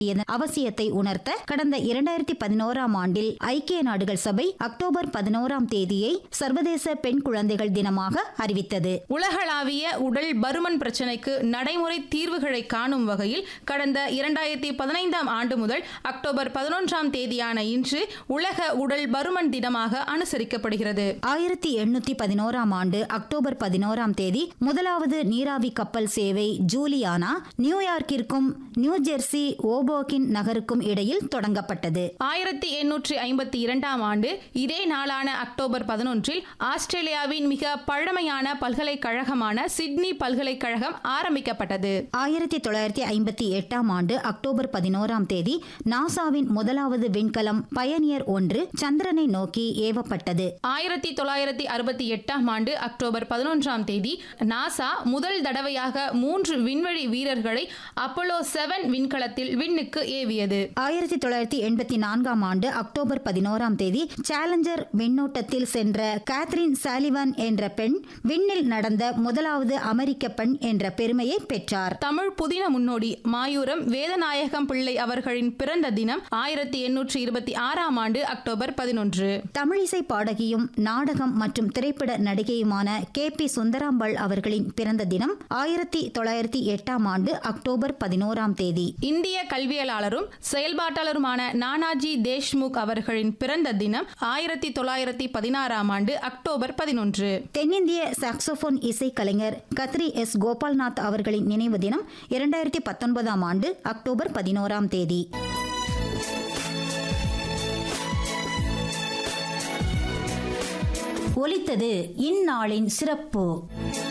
இதன் அவசியத்தை உணர்த்த கடந்த இரண்டாயிரத்தி பதினோராம் ஆண்டில் ஐக்கிய நாடுகள் சபை அக்டோபர் பதினோராம் தேதியை சர்வதேச பெண் குழந்தைகள் தினமாக அறிவித்தது உலகளாவிய உடல் பருமன் பிரச்சினைக்கு நடைமுறை தீர்வுகளை காணும் வகையில் கடந்த இரண்டாயிரத்தி பதினைந்தாம் ஆண்டு முதல் அக்டோபர் பதினொன்றாம் தேதியான இன்று உலக உடல் பருமன் தினமாக அனுசரிக்கப்படுகிறது ஆயிரத்தி எண்ணூத்தி பதினோராம் ஆண்டு அக்டோபர் பதினோராம் தேதி முதலாவது நீராவி கப்பல் சேவை ஜூலியானா நியூயார்க்கிற்கும் நியூ ஜெர்சி ஓபோகின் நகருக்கும் இடையில் தொடங்கப்பட்டது ஆயிரத்தி எண்ணூற்றி ஐம்பத்தி இரண்டாம் ஆண்டு இதே நாளான அக்டோபர் பதினொன்றில் ஆஸ்திரேலியாவின் மிக பழமையான பல்கலைக்கழகமான சிட்னி பல்கலைக்கழகம் ஆரம்பிக்கப்பட்டது ஆயிரத்தி தொள்ளாயிரத்தி ஐம்பத்தி எட்டாம் ஆண்டு அக்டோபர் பதினோராம் தேதி நாசாவின் முதலாவது விண்கலம் பயனியர் ஒன்று சந்திரனை நோக்கி ஏவப்பட்டது ஆயிரத்தி தொள்ளாயிரத்தி அறுபத்தி எட்டாம் ஆண்டு அக்டோபர் பதினொன்றாம் தேதி நாசா முதல் தடவையாக மூன்று விண்வெளி வீரர்களை அப்போலோ செவன் விண்கலத்தில் விண்ணுக்கு ஏவியது ஆயிரத்தி தொள்ளாயிரத்தி எண்பத்தி நான்காம் ஆண்டு அக்டோபர் பதினோராம் தேதி சேலஞ்சர் விண்ணோட்டத்தில் சென்ற கேத்ரின் சாலிவன் என்ற பெண் விண்ணில் நடந்த முதலாவது அமெரிக்க பெண் என்ற பெருமையை பெற்றார் தமிழ் புதின முன்னோடி மாயூரம் வேதநாயகம் பிள்ளை அவர்களின் பிறந்த தினம் ஆயிரத்தி எண்ணூற்றி இருபத்தி ஆறாம் ஆண்டு அக்டோபர் பதினொன்று தமிழிசை பாடகியும் நாடகம் மற்றும் திரைப்பட நடிகையுமான கே பி சுந்தராம்பாள் அவர்களின் பிறந்த தினம் ஆயிரத்தி தொள்ளாயிரத்தி எட்டாம் ஆண்டு அக்டோபர் பதினோராம் தேதி இந்திய கல்வியலாளரும் செயல்பாட்டாளருமான நானாஜி தேஷ்முக் அவர்களின் பிறந்த தினம் ஆயிரத்தி தொள்ளாயிரத்தி பதினாறாம் ஆண்டு அக்டோபர் பதினொன்று தென்னிந்திய சாக்சோபோன் இசைக்கலைஞர் கத்ரி எஸ் கோபால்நாத் அவர்களின் நினைவு தினம் இரண்டாயிரத்தி பத்தொன்பதாம் ஆண்டு அக்டோபர் பதினோராம் தேதி ஒலித்தது இந்நாளின் சிறப்பு